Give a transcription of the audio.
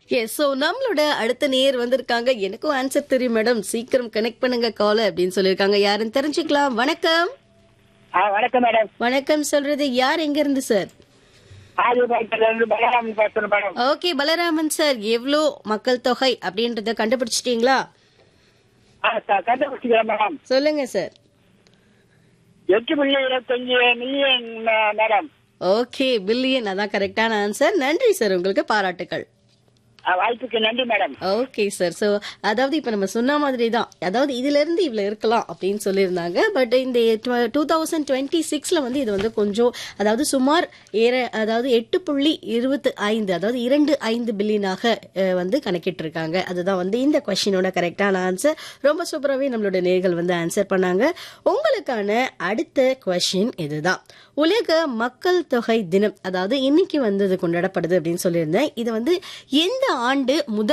yes so நம்மளோட அடுத்த நேர் வந்திருக்காங்க எனக்கும் ஆன்சர் தெரியும் மேடம் சீக்கிரம் கனெக்ட் பண்ணுங்க கால் அப்படின்னு சொல்லியிருக்காங்க யாருன்னு தெரிஞ்சுக்கலாம் வணக்கம் ஆ வணக்கம் மேடம் வணக்கம் சொல்றது யார் எங்க இருந்து சார் ஆதிபாக்கத்துல இருந்து பலராமன் பேசுறேன் மேடம் ஓகே பலராமன் சார் எவ்வளோ மக்கள் தொகை அப்படின்றத கண்டுபிடிச்சிட்டீங்களா ஆ சார் கண்டுபிடிச்சிக்கிறேன் மேடம் சொல்லுங்க சார் எட்டு புள்ளி இருபத்தஞ்சு மில்லியன் மேடம் ஓகே பில்லியன் அதான் கரெக்டான ஆன்சர் நன்றி சார் உங்களுக்கு பாராட்டுகள் ஆ, வாய்ப்புக்கு நன்றி மேடம் ஓகே சார் ஸோ அதாவது இப்போ நம்ம சொன்ன மாதிரி தான் அதாவது இதுல இருந்து இவ்வளோ இருக்கலாம் அப்படின்னு சொல்லியிருந்தாங்க பட் இந்த டூ தௌசண்ட் டுவெண்ட்டி சிக்ஸில் வந்து இது வந்து கொஞ்சம் அதாவது சுமார் ஏற அதாவது எட்டு புள்ளி இருபத்து ஐந்து அதாவது இரண்டு ஐந்து பில்லியனாக அஹ், வந்து கணக்கிட்டிருக்காங்க அதுதான் வந்து இந்த கொஷினோட கரெக்டான ஆன்சர் ரொம்ப சூப்பராகவே நம்மளோட நேர்கள் வந்து ஆன்சர் பண்ணாங்க உங்களுக்கான அடுத்த கொஷின் இதுதான் உலக மக்கள் தொகை தினம் அதாவது இன்னைக்கு வந்து இது கொண்டாடப்படுது அப்படின்னு சொல்லியிருந்தேன் இது வந்து எந்த ஆண்டு முதல்